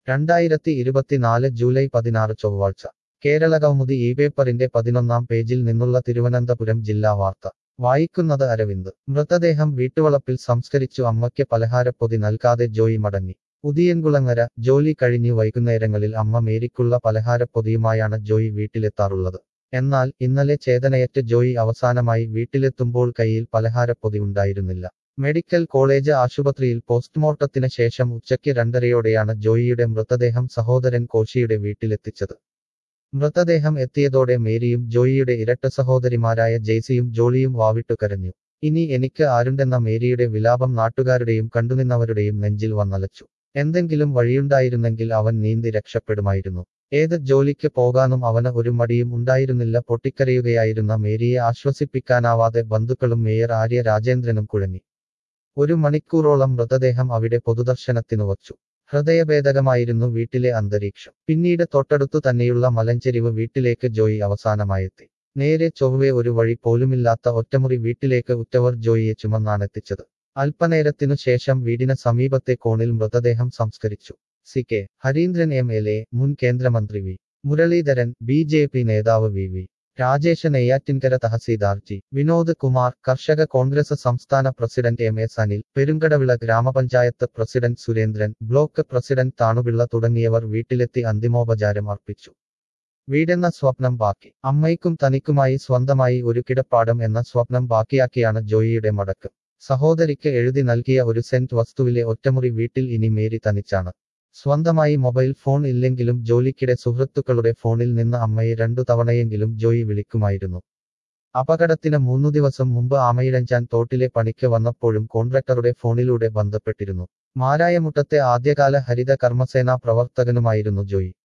രണ്ടായിരത്തി ഇരുപത്തിനാല് ജൂലൈ പതിനാറ് ചൊവ്വാഴ്ച കേരള കൗമുദി ഈ പേപ്പറിന്റെ പതിനൊന്നാം പേജിൽ നിന്നുള്ള തിരുവനന്തപുരം ജില്ലാ വാർത്ത വായിക്കുന്നത് അരവിന്ദ് മൃതദേഹം വീട്ടുവളപ്പിൽ സംസ്കരിച്ചു അമ്മയ്ക്ക് പലഹാരപ്പൊതി നൽകാതെ ജോയി മടങ്ങി ഉദിയൻകുളങ്ങര ജോലി കഴിഞ്ഞ് വൈകുന്നേരങ്ങളിൽ അമ്മ മേരിക്കുള്ള പലഹാരപ്പൊതിയുമായാണ് ജോയി വീട്ടിലെത്താറുള്ളത് എന്നാൽ ഇന്നലെ ചേതനയറ്റ് ജോയി അവസാനമായി വീട്ടിലെത്തുമ്പോൾ കയ്യിൽ പലഹാരപ്പൊതി ഉണ്ടായിരുന്നില്ല മെഡിക്കൽ കോളേജ് ആശുപത്രിയിൽ പോസ്റ്റ്മോർട്ടത്തിന് ശേഷം ഉച്ചയ്ക്ക് രണ്ടരയോടെയാണ് ജോയിയുടെ മൃതദേഹം സഹോദരൻ കോശിയുടെ വീട്ടിലെത്തിച്ചത് മൃതദേഹം എത്തിയതോടെ മേരിയും ജോയിയുടെ ഇരട്ട സഹോദരിമാരായ ജെയ്സിയും ജോളിയും വാവിട്ടു കരഞ്ഞു ഇനി എനിക്ക് ആരുണ്ടെന്ന മേരിയുടെ വിലാപം നാട്ടുകാരുടെയും കണ്ടുനിന്നവരുടെയും നെഞ്ചിൽ വന്നലച്ചു എന്തെങ്കിലും വഴിയുണ്ടായിരുന്നെങ്കിൽ അവൻ നീന്തി രക്ഷപ്പെടുമായിരുന്നു ഏത് ജോലിക്ക് പോകാനും അവന് ഒരു മടിയും ഉണ്ടായിരുന്നില്ല പൊട്ടിക്കരയുകയായിരുന്ന മേരിയെ ആശ്വസിപ്പിക്കാനാവാതെ ബന്ധുക്കളും മേയർ ആര്യ രാജേന്ദ്രനും കുഴങ്ങി ഒരു മണിക്കൂറോളം മൃതദേഹം അവിടെ പൊതുദർശനത്തിനു വച്ചു ഹൃദയഭേദകമായിരുന്നു വീട്ടിലെ അന്തരീക്ഷം പിന്നീട് തൊട്ടടുത്തു തന്നെയുള്ള മലഞ്ചെരിവ് വീട്ടിലേക്ക് ജോയി അവസാനമായെത്തി നേരെ ചൊവ്വെ ഒരു വഴി പോലുമില്ലാത്ത ഒറ്റമുറി വീട്ടിലേക്ക് ഉറ്റവർ ജോയിയെ ചുമന്നാണെത്തിച്ചത് അല്പനേരത്തിനു ശേഷം വീടിന് സമീപത്തെ കോണിൽ മൃതദേഹം സംസ്കരിച്ചു C K Harindran M L A മുൻ കേന്ദ്രമന്ത്രി V Muraleedharan B J P നേതാവ് V V Rajesh Neyyattinkara tahsildar G Vinod Kumar Karshaka Congress സംസ്ഥാന president M S Anil Perumkadavila ഗ്രാമപഞ്ചായത്ത് president Surendran block president Thanupilla തുടങ്ങിയവർ വീട്ടിലെത്തി അന്തിമോപചാരം അർപ്പിച്ചു വീടെന്ന സ്വപ്നം ബാക്കി അമ്മയ്ക്കും തനിക്കുമായി സ്വന്തമായി ഒരു കിടപ്പാടം എന്ന സ്വപ്നം ബാക്കിയാക്കിയാണ് ജോയിയുടെ മടക്കം സഹോദരിക്ക് എഴുതി നൽകിയ ഒരു സെന്റ് വസ്തുവിലെ ഒറ്റമുറി വീട്ടിൽ ഇനി മേരി തനിച്ചാണ് സ്വന്തമായി മൊബൈൽ ഫോൺ ഇല്ലെങ്കിലും ജോലിക്കിടെ സുഹൃത്തുക്കളുടെ ഫോണിൽ നിന്ന് അമ്മയെ രണ്ടു തവണയെങ്കിലും ജോയി വിളിക്കുമായിരുന്നു അപകടത്തിന് മൂന്നു ദിവസം മുമ്പ് ആമയിഴഞ്ചാൻ തോട്ടിലെ പണിക്ക് വന്നപ്പോഴും കോൺട്രാക്ടറുടെ ഫോണിലൂടെ ബന്ധപ്പെട്ടിരുന്നു മാരായമുട്ടത്തെ ആദ്യകാല ഹരിത കർമ്മസേനാ പ്രവർത്തകനുമായിരുന്നു ജോയി